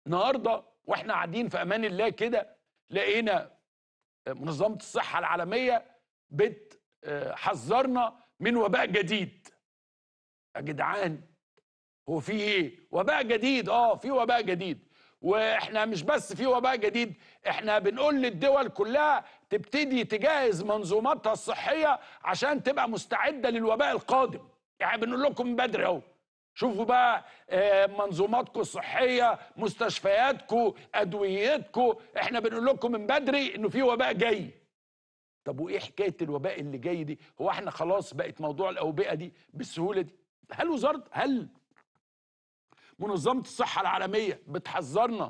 النهارده واحنا قاعدين في امان الله كده لقينا منظمه الصحه العالميه بتحذرنا من وباء جديد يا جدعان هو في ايه وباء جديد اه في وباء جديد واحنا مش بس في وباء جديد احنا بنقول للدول كلها تبتدي تجهز منظوماتها الصحيه عشان تبقى مستعده للوباء القادم يعني بنقول لكم من بدري اهو شوفوا بقى آه، منظوماتكم الصحيه مستشفياتكم ادويتكم احنا بنقول لكم من بدري انه في وباء جاي طب وايه حكايه الوباء اللي جاي دي هو احنا خلاص بقت موضوع الاوبئه دي بالسهوله دي هل وزاره هل منظمه الصحه العالميه بتحذرنا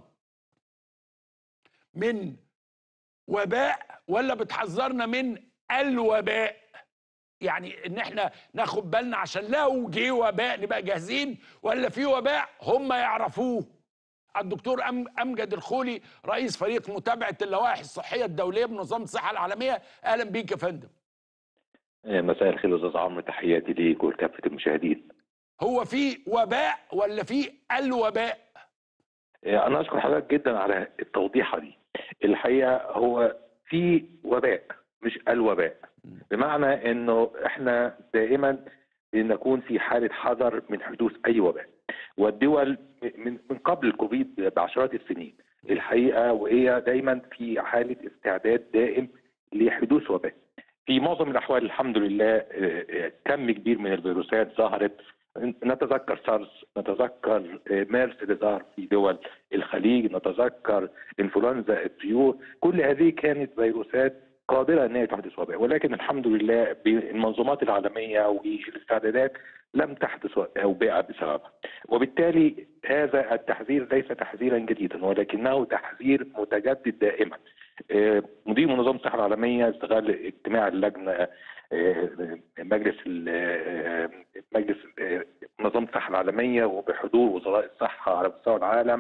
من وباء ولا بتحذرنا من الوباء يعني ان احنا ناخد بالنا عشان لو جه وباء نبقى جاهزين ولا في وباء هم يعرفوه الدكتور أم- امجد الخولي رئيس فريق متابعه اللوائح الصحيه الدوليه بمنظمه الصحه العالميه اهلا بيك يا فندم مساء الخير استاذ عمرو تحياتي ليك ولكافه المشاهدين. هو في وباء ولا في الوباء انا اشكر حضرتك جدا على التوضيحه دي. الحقيقه هو في وباء مش الوباء. بمعنى انه احنا دائما نكون في حاله حذر من حدوث اي وباء. والدول من من قبل الكوفيد بعشرات السنين الحقيقه وهي دايما في حاله استعداد دائم لحدوث وباء. في معظم الاحوال الحمد لله آه، آه، كم كبير من الفيروسات ظهرت نتذكر سارس نتذكر آه، ميرس اللي ظهر في دول الخليج نتذكر انفلونزا الطيور كل هذه كانت فيروسات قادره ان هي تحدث وباء ولكن الحمد لله بالمنظومات العالميه والاستعدادات لم تحدث اوبئه بسببها وبالتالي هذا التحذير ليس تحذيرا جديدا ولكنه تحذير متجدد دائما آه، مدير منظمه الصحه العالميه استغل اجتماع اللجنه آه، مجلس ال- آه، مجلس آه، منظمه الصحه العالميه وبحضور وزراء الصحه على مستوى العالم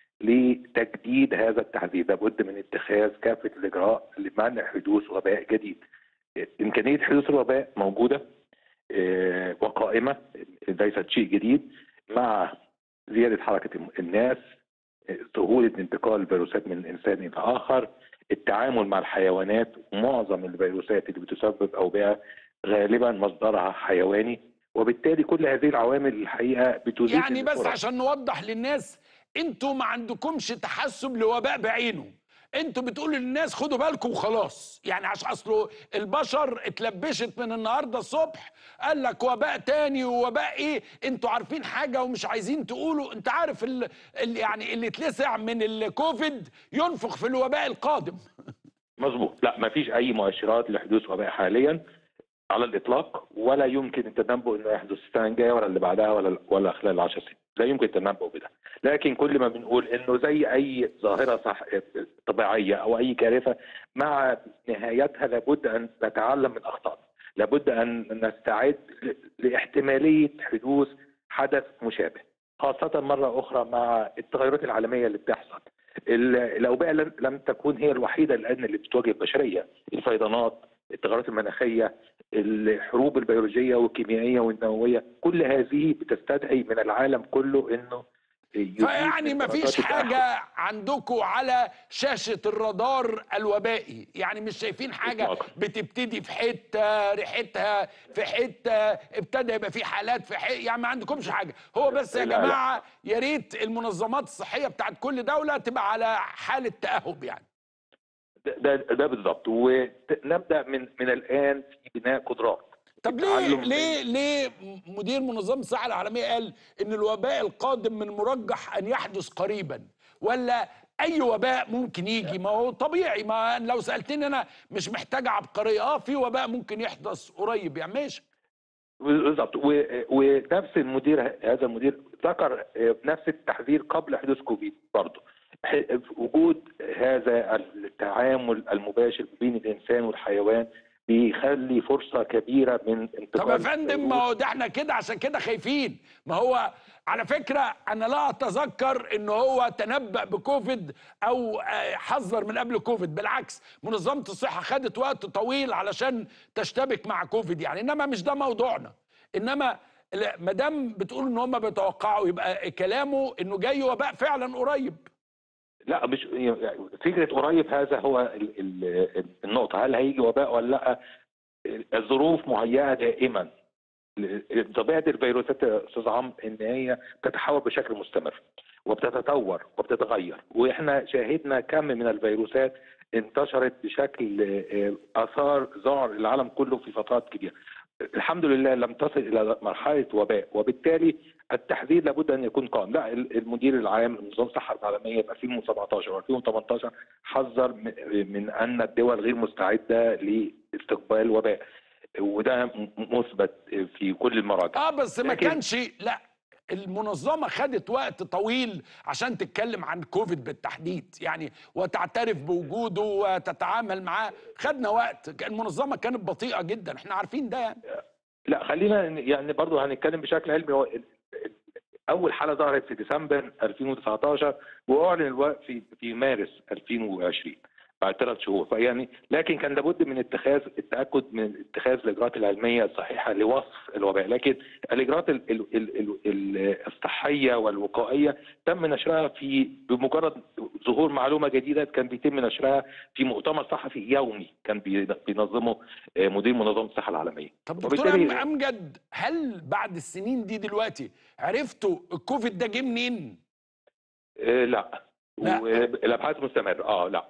لتجديد هذا التحذير لابد من اتخاذ كافه الاجراء لمنع حدوث وباء جديد آه، امكانيه حدوث الوباء موجوده آه، وقائمه ليست شيء جديد مع زياده حركه الناس سهولة انتقال الفيروسات من إنسان إلى آخر التعامل مع الحيوانات معظم الفيروسات اللي بتسبب أوبئة غالبا مصدرها حيواني وبالتالي كل هذه العوامل الحقيقة بتزيد يعني من بس الفرص. عشان نوضح للناس انتوا ما عندكمش تحسب لوباء بعينه انتوا بتقولوا للناس خدوا بالكم وخلاص يعني عشان اصله البشر اتلبشت من النهارده الصبح قال لك وباء تاني ووباء ايه انتوا عارفين حاجه ومش عايزين تقولوا انت عارف ال... ال... يعني اللي اتلسع من الكوفيد ينفخ في الوباء القادم مظبوط لا ما فيش أي مؤشرات لحدوث وباء حاليا على الإطلاق ولا يمكن التنبؤ إنه يحدث السنة الجاية ولا اللي بعدها ولا ولا خلال 10 سنين لا يمكن التنبؤ بده لكن كل ما بنقول انه زي اي ظاهره صح طبيعيه او اي كارثه مع نهايتها لابد ان نتعلم من اخطائنا لابد ان نستعد ل- لاحتماليه حدوث حدث مشابه خاصه مره اخرى مع التغيرات العالميه اللي بتحصل ال- الاوبئه لم لم تكون هي الوحيده الان اللي بتواجه البشريه الفيضانات التغيرات المناخيه الحروب البيولوجيه والكيميائيه والنوويه كل هذه بتستدعي من العالم كله انه يزيد فيعني من ما فيش درجات التأهب. حاجة عندكم على شاشة الرادار الوبائي يعني مش شايفين حاجة إطلاقاً. بتبتدي في حتة ريحتها في حتة ابتدى يبقى في حالات في حتة يعني ما عندكمش حاجة هو بس يا لا، لا. جماعة يا ريت المنظمات الصحية بتاعت كل دولة تبقى على حالة تأهب يعني ده ده, ده بالضبط ونبدا من من الان في بناء قدرات طب ليه التعلم ليه ليه مدير منظمة الصحة العالمية قال إن الوباء القادم من مرجح أن يحدث قريبا ولا أي وباء ممكن يجي ما هو طبيعي ما لو سألتني أنا مش محتاج عبقرية أه في وباء ممكن يحدث قريب يعني ماشي بالضبط و- ونفس المدير هذا المدير ذكر نفس التحذير قبل حدوث كوفيد برضه ح- وجود هذا التعامل المباشر بين الانسان والحيوان بيخلي فرصه كبيره من انتقال طب يا فندم ما الفيروس. هو ده احنا كده عشان كده خايفين ما هو على فكرة أنا لا أتذكر إن هو تنبأ بكوفيد أو آه، حذر من قبل كوفيد بالعكس منظمة الصحة خدت وقت طويل علشان تشتبك مع كوفيد يعني إنما مش ده موضوعنا إنما ما دام بتقول إن هم بيتوقعوا يبقى كلامه إنه جاي وباء فعلا قريب لا مش يعني فكره قريب هذا هو ال- ال- النقطه هل هيجي وباء ولا لا الظروف مهيئه دائما طبيعه الفيروسات يا استاذ عمرو ان هي بتتحول بشكل مستمر وبتتطور وبتتغير واحنا شاهدنا كم من الفيروسات انتشرت بشكل آه، اثار ذعر العالم كله في فترات كبيره الحمد لله لم تصل الى مرحله وباء وبالتالي التحذير لابد ان يكون قائم لا المدير العام لمنظمه الصحه العالميه في 2017 و2018 حذر من- من ان الدول غير مستعده لاستقبال وباء وده م- مثبت في كل المراجع اه بس ما لكن- كانش لا المنظمه خدت وقت طويل عشان تتكلم عن كوفيد بالتحديد يعني وتعترف بوجوده وتتعامل معاه خدنا وقت المنظمه كانت بطيئه جدا احنا عارفين ده يعني لا خلينا ن- يعني برضه هنتكلم بشكل علمي هو ال- ال- اول حاله ظهرت في ديسمبر 2019 واعلن الوقت في في مارس 2020 بعد ثلاث شهور فيعني لكن كان لابد من اتخاذ التاكد من اتخاذ الاجراءات العلميه الصحيحه لوصف الوباء لكن الاجراءات ال ال ال ال ال الصحيه والوقائيه تم نشرها في بمجرد ظهور معلومه جديده كان بيتم نشرها في مؤتمر صحفي يومي كان بي- بينظمه آه، مدير منظمه الصحه العالميه طب دكتور وبالتالي- أم- امجد هل بعد السنين دي دلوقتي عرفتوا الكوفيد ده جه منين؟ آه، لا لا. والابحاث مستمره اه لا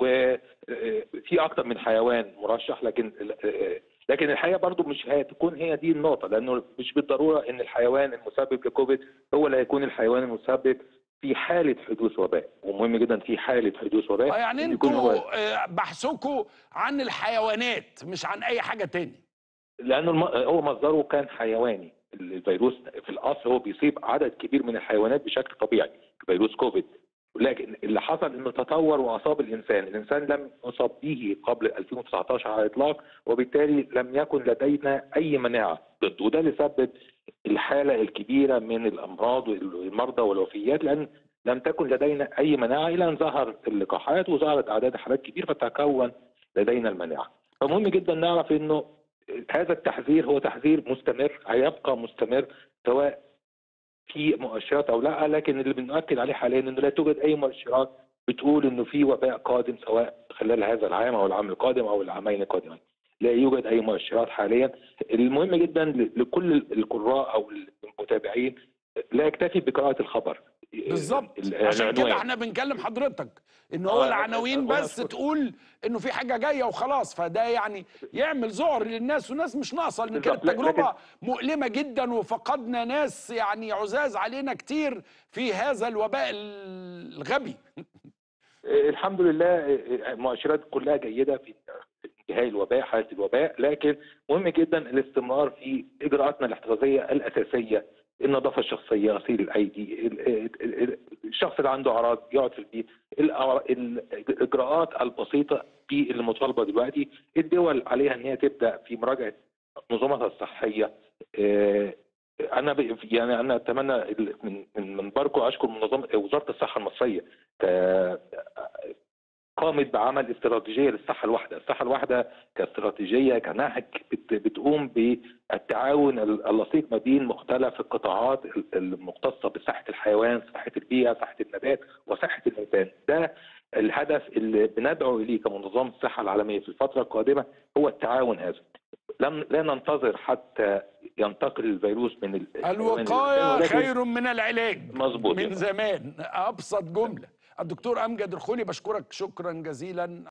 وفي اكتر من حيوان مرشح لكن آه، لكن الحقيقه برضو مش هتكون هي دي النقطه لانه مش بالضروره ان الحيوان المسبب لكوفيد هو اللي هيكون الحيوان المسبب في حاله حدوث وباء ومهم جدا في حاله حدوث وباء آه يعني إن يكون هو انتوا آه، بحثكم عن الحيوانات مش عن اي حاجه تاني لانه الم... هو مصدره كان حيواني الفيروس في الاصل هو بيصيب عدد كبير من الحيوانات بشكل طبيعي فيروس كوفيد لكن اللي حصل انه تطور واصاب الانسان، الانسان لم يصاب به قبل 2019 على الاطلاق وبالتالي لم يكن لدينا اي مناعه ضده وده اللي سبب الحاله الكبيره من الامراض والمرضى والوفيات لان لم تكن لدينا اي مناعه الى ان ظهر اللقاحات وظهرت اعداد حالات كبيره فتكون لدينا المناعه. فمهم جدا نعرف انه هذا التحذير هو تحذير مستمر هيبقى مستمر سواء في مؤشرات او لا لكن اللي بنؤكد عليه حاليا انه لا توجد اي مؤشرات بتقول انه في وباء قادم سواء خلال هذا العام او العام القادم او العامين القادمين. لا يوجد اي مؤشرات حاليا المهم جدا ل- لكل القراء او المتابعين لا يكتفي بقراءه الخبر بالظبط ال- عشان كده العنوان. احنا بنكلم حضرتك ان هو آه، العناوين أنا- بس أنا- تقول انه في حاجه جايه وخلاص فده يعني يعمل ذعر للناس والناس مش ناقصه لان كانت بالظبط، لا- تجربه مؤلمه جدا وفقدنا ناس يعني عزاز علينا كتير في هذا الوباء الغبي الحمد لله المؤشرات كلها جيده في انتهاء الوباء حاله الوباء لكن مهم جدا الاستمرار في اجراءاتنا الاحترازيه الاساسيه النظافه الشخصيه غسيل الايدي ال- ال- ال- الشخص اللي عنده اعراض يقعد في البيت الأع- الاجراءات البسيطه دي اللي مطالبه دلوقتي الدول عليها ان هي تبدا في مراجعه نظامها الصحيه آه، انا ب- يعني انا اتمنى ال- من من منبركم اشكر منظمه وزاره الصحه المصريه ك- قامت بعمل استراتيجيه للصحه الواحده، الصحه الواحده كاستراتيجيه كنهج بت- بتقوم بالتعاون ال- اللصيق ما بين مختلف القطاعات ال- المختصه بصحه الحيوان، صحه البيئه، صحه النبات وصحه الانسان، ده الهدف اللي بندعو اليه كمنظمه الصحه العالميه في الفتره القادمه هو التعاون هذا. لم لا ننتظر حتى ينتقل الفيروس من ال- الحيوان للإنسان، الوقايه ولكن- خير من العلاج مظبوط من زمان ابسط جمله الدكتور امجد الخولي بشكرك شكرا جزيلا